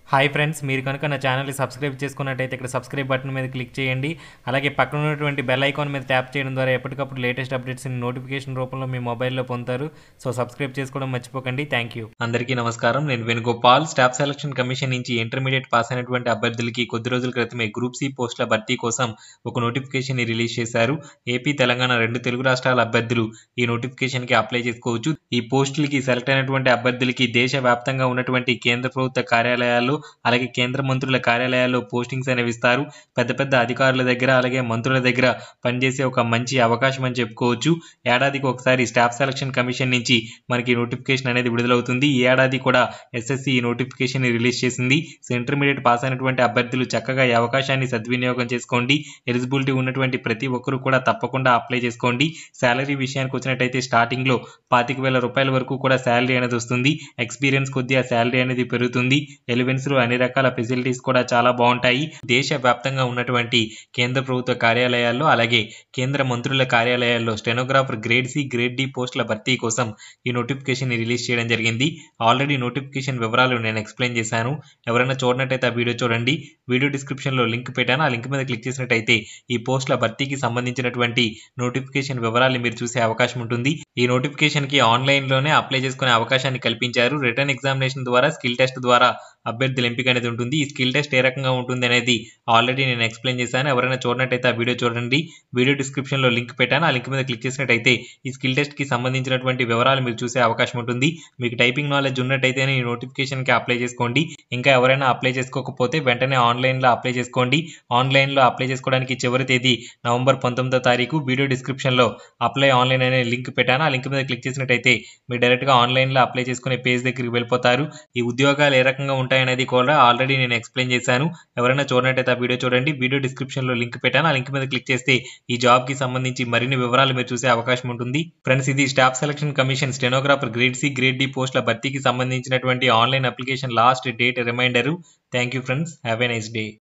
hi friends మీరు కనుక నా ఛానల్ని సబ్స్క్రైబ్ చేసుకున్నట్టయితే ఇక్కడ సబ్స్క్రైబ్ బటన్ మీద క్లిక్ చేయండి అలాగే పక్కన ఉన్నటువంటి బెల్ ఐకాన్ మీద ట్యాప్ చేయడం ద్వారా ఎప్పటికప్పుడు లేటెస్ట్ అప్డేట్స్ని నోటిఫికేషన్ రూపంలో మీ మొబైల్లో పొందుతారు సో సబ్స్క్రైబ్ చేసుకోవడం మర్చిపోకండి థ్యాంక్ యూ అందరికీ నమస్కారం నేను వేణుగోపాల్ స్టాఫ్ సెలక్షన్ కమిషన్ నుంచి ఇంటర్మీడియట్ పాస్ అయినటువంటి అభ్యర్థులకి కొద్ది రోజుల క్రితమే గ్రూప్ సి పోస్టుల భర్తీ కోసం ఒక నోటిఫికేషన్ రిలీజ్ చేశారు ఏపీ తెలంగాణ రెండు తెలుగు రాష్ట్రాల అభ్యర్థులు ఈ నోటిఫికేషన్ కి అప్లై చేసుకోవచ్చు ఈ పోస్టులకి సెలెక్ట్ అయినటువంటి అభ్యర్థులకి దేశ వ్యాప్తంగా ఉన్నటువంటి కేంద్ర ప్రభుత్వ కార్యాలయాల్లో అలాగే కేంద్ర మంత్రుల కార్యాలయాల్లో పోస్టింగ్స్ అనేవి ఇస్తారు పెద్ద పెద్ద అధికారుల దగ్గర అలాగే మంత్రుల దగ్గర పనిచేసే ఒక మంచి అవకాశం అని చెప్పుకోవచ్చు ఏడాదికి ఒకసారి స్టాఫ్ సెలక్షన్ కమిషన్ నుంచి మనకి నోటిఫికేషన్ అనేది విడుదలవుతుంది ఈ ఏడాది కూడా ఎస్ఎస్సి ఈ నోటిఫికేషన్ రిలీజ్ చేసింది సో ఇంటర్మీడియట్ పాస్ అయినటువంటి అభ్యర్థులు చక్కగా ఈ అవకాశాన్ని సద్వినియోగం చేసుకోండి ఎలిజిబిలిటీ ఉన్నటువంటి ప్రతి ఒక్కరు కూడా తప్పకుండా అప్లై చేసుకోండి శాలరీ విషయానికి వచ్చినట్టయితే స్టార్టింగ్ లో పాతిక వేల రూపాయల వరకు కూడా శాలరీ అనేది వస్తుంది ఎక్స్పీరియన్స్ కొద్దీ ఆ శాలరీ అనేది పెరుగుతుంది ఎలివెన్స్ లో అన్ని రకాల ఫెసిలిటీస్ కూడా చాలా బాగుంటాయి దేశ వ్యాప్తంగా ఉన్నటువంటి కేంద్ర ప్రభుత్వ కార్యాలయాల్లో అలాగే కేంద్ర మంత్రుల కార్యాలయాల్లో stenographer grade C grade D పోస్టుల భర్తీ కోసం ఈ నోటిఫికేషన్ రిలీజ్ చేయడం జరిగింది ఆల్రెడీ నోటిఫికేషన్ వివరాలు నేను ఎక్స్ప్లెయిన్ చేశాను ఎవరైనా చూడనట్టయితే ఆ వీడియో చూడండి వీడియో డిస్క్రిప్షన్ లో లింక్ పెట్టాను ఆ లింక్ మీద క్లిక్ చేసినట్టయితే ఈ పోస్టుల భర్తీకి సంబంధించినటువంటి నోటిఫికేషన్ వివరాలు మీరు చూసే అవకాశం ఉంటుంది ఈ నోటిఫికేషన్ కి ఆన్లైన్ లోనే అప్లై చేసుకునే అవకాశాన్ని కల్పించారు రిటర్న్ ఎగ్జామినేషన్ ద్వారా స్కిల్ టెస్ట్ ద్వారా అభ్యర్థుల ఎంపిక అనేది ఉంటుంది ఈ స్కిల్ టెస్ట్ ఏ రకంగా ఉంటుంది అనేది ఆల్రెడీ నేను ఎక్స్ప్లెయిన్ చేశాను ఎవరైనా చూడనట్టయితే ఆ వీడియో చూడండి వీడియో డిస్క్రిప్షన్ లో లింక్ పెట్టాను ఆ లింక్ మీద క్లిక్ చేసినట్టయితే ఈ స్కిల్ టెస్ట్ కి సంబంధించినటువంటి వివరాలు మీరు చూసే అవకాశం ఉంటుంది మీకు టైపింగ్ నాలెడ్జ్ ఉన్నట్టయితేనే ఈ నోటిఫికేషన్ కి అప్లై చేసుకోండి ఇంకా ఎవరైనా అప్లై చేసుకోకపోతే వెంటనే ఆన్లైన్ లో అప్లై చేసుకోండి ఆన్లైన్ లో అప్లై చేసుకోవడానికి చివరి తేదీ నవంబర్ పంతొమ్మిదో తారీఖు వీడియో డిస్క్రిప్షన్ లో అప్లై ఆన్లైన్ అనే లింక్ పెట్టాను ఆ లింక్ మీద క్లిక్ చేసినట్టయితే మీరు డైరెక్ట్ గా ఆన్లైన్ లో అప్లై చేసుకునే పేజ్ దగ్గరికి వెళ్ళిపోతారు ఈ ఉద్యోగాలు ఏ రకంగా ఉంటాయనేది కూడా ఆల్రెడీ నేను ఎక్స్ప్లెయిన్ చేశాను ఎవరైనా చూడనట్టయితే ఆ వీడియో చూడండి వీడియో డిస్క్రిప్షన్ లో లింక్ పెట్టాను ఆ లింక్ మీద క్లిక్ చేస్తే ఈ జాబ్ కి సంబంధించి మరిన్ని వివరాలు మీరు చూసే అవకాశం ఉంటుంది ఫ్రెండ్స్ ఇది staff selection commission stenographer grade C grade D పోస్టుల భర్తీకి సంబంధించినటువంటి online application last date reminder thank you friends have a nice day